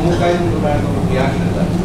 മമ്മൂക്കായിൽ നിന്നുണ്ടായിരുന്ന reaction എന്തായിരുന്നു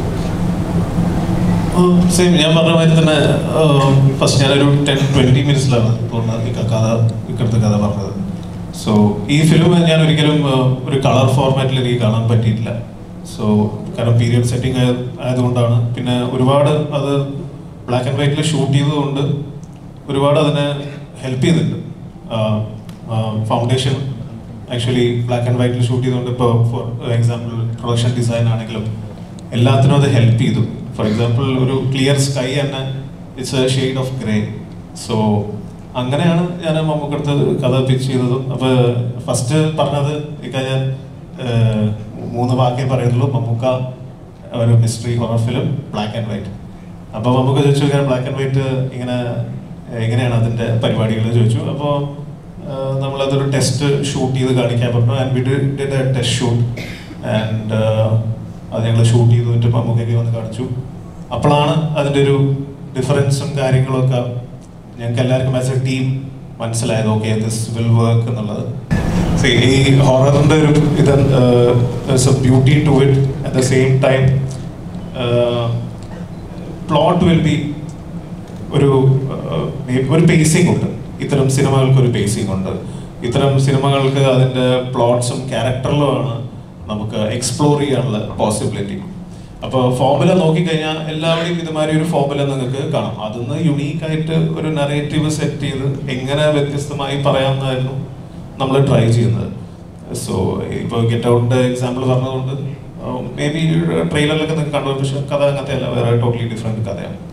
same ഞാൻ പറഞ്ഞ മാതിരി തന്നെ ഫസ്റ്റ് ഞാനൊരു ടെൻ ട്വൻറ്റി മിനിറ്റ്സിലാണ് തോന്നുന്നത് ഈ കഥ ഇക്കടുത്ത കഥ പറഞ്ഞത് സോ ഈ ഫിലിം ഞാൻ ഒരിക്കലും ആ, ഒരു കളർ ഫോർമാറ്റിൽ എനിക്ക് കാണാൻ പറ്റിയിട്ടില്ല സോ കാരണം പീരിയഡ് സെറ്റിംഗ് ആയതുകൊണ്ടാണ് പിന്നെ ഒരുപാട് അത് ബ്ലാക്ക് ആൻഡ് വൈറ്റിൽ ഷൂട്ട് ചെയ്തതുകൊണ്ട് ഒരുപാട് അതിനെ ഹെൽപ്പ് ചെയ്തിട്ടുണ്ട് ഫൗണ്ടേഷൻ ആക്ച്വലി ബ്ലാക്ക് ആൻഡ് വൈറ്റിൽ ഷൂട്ട് ചെയ്തുകൊണ്ട് ഇപ്പോൾ ഫോർ എക്സാമ്പിൾ പ്രൊഡക്ഷൻ ഡിസൈൻ ആണെങ്കിലും എല്ലാത്തിനും അത് ഹെൽപ്പ് ചെയ്തു ഫോർ എക്സാമ്പിൾ ഒരു ക്ലിയർ സ്കൈ തന്നെ it's a shade of grey so അങ്ങനെയാണ് ഞാൻ മമ്മൂക്കടുത്ത് കഥ പിച്ച് ചെയ്തതും അപ്പോൾ ഫസ്റ്റ് പറഞ്ഞത് ഇക്ക ഞാൻ ഏഹ്, മൂന്ന് വാക്കേ പറയുന്നുള്ളൂ മമ്മൂക്ക ഒരു mystery horror film black and white അപ്പോൾ മമ്മൂക്ക ചോദിച്ചു ഇങ്ങനെ ബ്ലാക്ക് ആൻഡ് വൈറ്റ് ഇങ്ങനെ എങ്ങനെയാണ് അതിൻ്റെ പരിപാടികൾ ചോദിച്ചു അപ്പോൾ നമ്മളതൊരു ടെസ്റ്റ് ഷൂട്ട് ചെയ്ത് കാണിക്കാൻ പറഞ്ഞു and we did a test shoot and അത് ഞങ്ങൾ ഷൂട്ട് ചെയ്ത് എന്നിട്ട് മമ്മൂക്കൊക്കെ വന്ന് കാണിച്ചു അപ്പോഴാണ് അതിൻ്റെ ഒരു ഡിഫറൻസും കാര്യങ്ങളൊക്കെ ഞങ്ങൾക്ക് എല്ലാവർക്കും ആസ് എ ടീം മനസ്സിലായത് ഓക്കെ ദിസ് വിൽ വർക്ക് എന്നുള്ളത് See, ഈ ഹൊററിൻ്റെ ഒരു ഇത് a beauty to it at the same time plot will be ഒരു uh, ഒരു പേസിംഗ് ഉണ്ട് ഇത്തരം സിനിമകൾക്ക് ഒരു പേസിംഗ് ഉണ്ട് ഇത്തരം സിനിമകൾക്ക് അതിൻ്റെ പ്ലോട്ട്സും ക്യാരക്ടറിലുമാണ് നമുക്ക് എക്സ്പ്ലോർ ചെയ്യാനുള്ള പോസിബിലിറ്റി അപ്പോൾ ഫോമുല നോക്കിക്കഴിഞ്ഞാൽ എല്ലാവരുടെയും ഇതുമാതിരി ഒരു ഫോമുല നിങ്ങൾക്ക് കാണാം അതിന്ന് യുണീക്ക് ആയിട്ട് ഒരു നറേറ്റീവ് സെറ്റ് ചെയ്ത് എങ്ങനെ വ്യത്യസ്തമായി പറയാമെന്നായിരുന്നു നമ്മൾ ട്രൈ ചെയ്യുന്നത് സോ ഇപ്പോൾ ഗെറ്റ് ഔട്ടിൻ്റെ എക്സാമ്പിൾ പറഞ്ഞതുകൊണ്ട് മേ ബി ട്രെയിലറിലൊക്കെ നിങ്ങൾക്ക് കണ്ടു പക്ഷേ കഥ അങ്ങനത്തെ അല്ല വേറെ ടോട്ടലി ഡിഫറെൻറ്റ് കഥയാണ്